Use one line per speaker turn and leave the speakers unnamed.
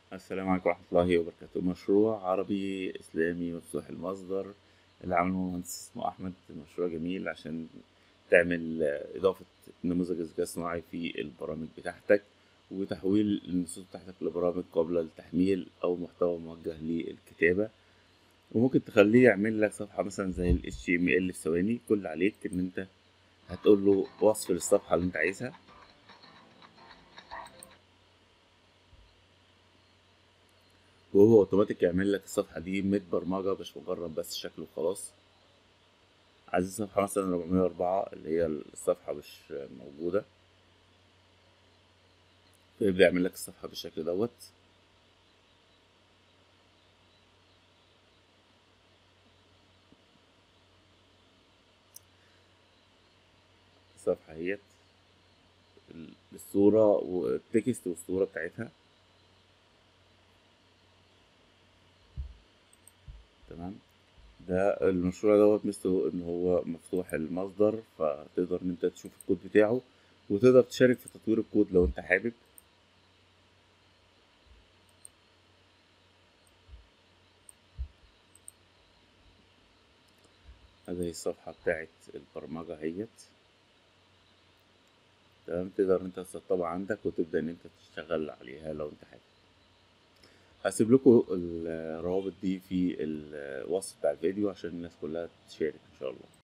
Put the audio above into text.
السلام عليكم ورحمة الله وبركاته مشروع عربي إسلامي مفتوح المصدر اللي عمله مهندس اسمه أحمد مشروع جميل عشان تعمل آه، إضافة نموذج الذكاء الصناعي في البرامج بتاعتك وتحويل النصوص بتاعتك لبرامج قابلة للتحميل أو محتوى موجه للكتابة وممكن تخليه يعمل لك صفحة مثلا زي ال HTML في ثواني كل اللي عليك إن أنت هتقول له وصف للصفحة اللي أنت عايزها وهو اوتوماتيك يعمل لك الصفحة دي متبرمجة مش مجرد بس شكل وخلاص عايز الصفحة مثلا 404 اللي هي الصفحة مش موجودة فيبدأ يعمل لك الصفحة بالشكل دوت الصفحة اهيت الصورة والتكست والصورة بتاعتها تمام ده المشروع دوت ميزته ان هو مفتوح المصدر فتقدر ان انت تشوف الكود بتاعه وتقدر تشارك في تطوير الكود لو انت حابب هذه الصفحة بتاعت البرمجة اهيت تمام تقدر انت تسطبها عندك وتبدأ ان انت تشتغل عليها لو انت حابب هسيب لكم الروابط دي في الوصف بتاع الفيديو عشان الناس كلها تشارك ان شاء الله